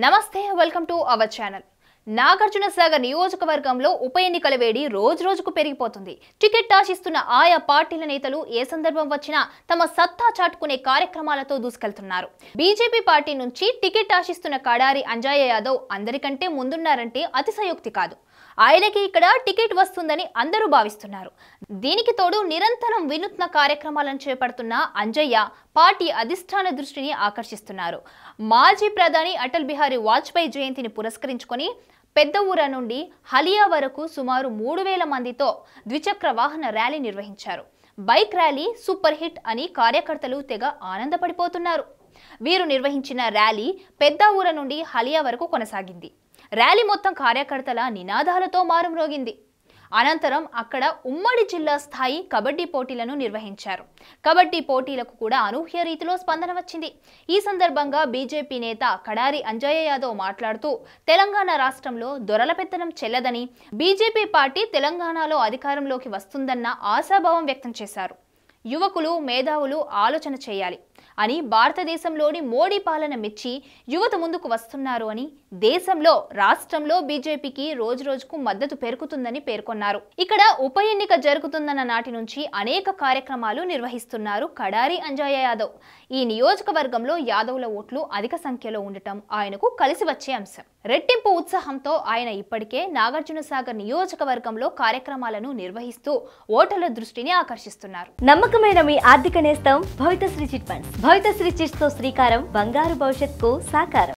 నమస్తే welcome to our channel Nagarjuna Sagar నియోజకవర్గంలో ఉప ఎన్నికల వేడి రోజు రోజుకు పెరిగిపోతుంది టికెట్ ఆశిస్తున్న ఆయా పార్టీల నేతలు ఏ సందర్భం వచ్చినా తమ సత్తా చాటుకునే కార్యక్రమాలతో దూసుకెళ్తున్నారు బీజేపీ పార్టీ నుంచి టికెట్ ఆశిస్తున్న కడారి అంజయ్య యాదవ్ అందరికంటే ముందున్నారంటే అతిశయోక్తి కాదు ఆయనకి ఇక్కడ టికెట్ వస్తుందని అందరూ భావిస్తున్నారు దీనికి తోడు నిరంతరం వినూత్న కార్యక్రమాలను చేపడుతున్న అంజయ్య పార్టీ అధిష్టాన దృష్టిని ఆకర్షిస్తున్నారు మాజీ ప్రధాని అటల్ బిహారీ వాజ్పేయి జయంతిని పురస్కరించుకొని పెద్ద ఊర నుండి హలియా వరకు సుమారు మూడు వేల మందితో ద్విచక్ర వాహన ర్యాలీ నిర్వహించారు బైక్ ర్యాలీ సూపర్ హిట్ అని కార్యకర్తలు తెగ ఆనందపడిపోతున్నారు వీరు నిర్వహించిన ర్యాలీ పెద్ద ఊర నుండి హలియా వరకు కొనసాగింది ర్యాలీ మొత్తం కార్యకర్తల నినాదాలతో మారుమ్రోగింది అనంతరం అక్కడ ఉమ్మడి జిల్లా స్థాయి కబడ్డీ పోటీలను నిర్వహించారు కబడ్డీ పోటీలకు కూడా అనూహ్య రీతిలో స్పందన వచ్చింది ఈ సందర్భంగా బీజేపీ నేత కడారి అంజయ్య యాదవ్ మాట్లాడుతూ తెలంగాణ రాష్ట్రంలో దొరల పెత్తనం చెల్లదని బీజేపీ పార్టీ తెలంగాణలో అధికారంలోకి వస్తుందన్న ఆశాభావం వ్యక్తం చేశారు యువకులు మేధావులు ఆలోచన చేయాలి అని భారతదేశంలోని మోడీ పాలన మెచ్చి యువత ముందుకు వస్తున్నారు అని దేశంలో రాష్ట్రంలో బీజేపీకి రోజు రోజుకు మద్దతు పెరుగుతుందని పేర్కొన్నారు ఇక్కడ ఉప ఎన్నిక జరుగుతుందన్న నాటి నుంచి అనేక కార్యక్రమాలు నిర్వహిస్తున్నారు కడారి అంజయ్య యాదవ్ ఈ నియోజకవర్గంలో యాదవుల ఓట్లు అధిక సంఖ్యలో ఉండటం ఆయనకు కలిసి వచ్చే అంశం రెట్టింపు ఉత్సాహంతో ఆయన ఇప్పటికే నాగార్జున సాగర్ నియోజకవర్గంలో కార్యక్రమాలను నిర్వహిస్తూ ఓటర్ల దృష్టిని ఆకర్షిస్తున్నారు నమ్మకమైన మీ ఆర్థిక నేస్తం Bhavithasri chit funds Bhavithasri chits తో శ్రీకారం బంగారు భవిష్యత్తుకు సాకారం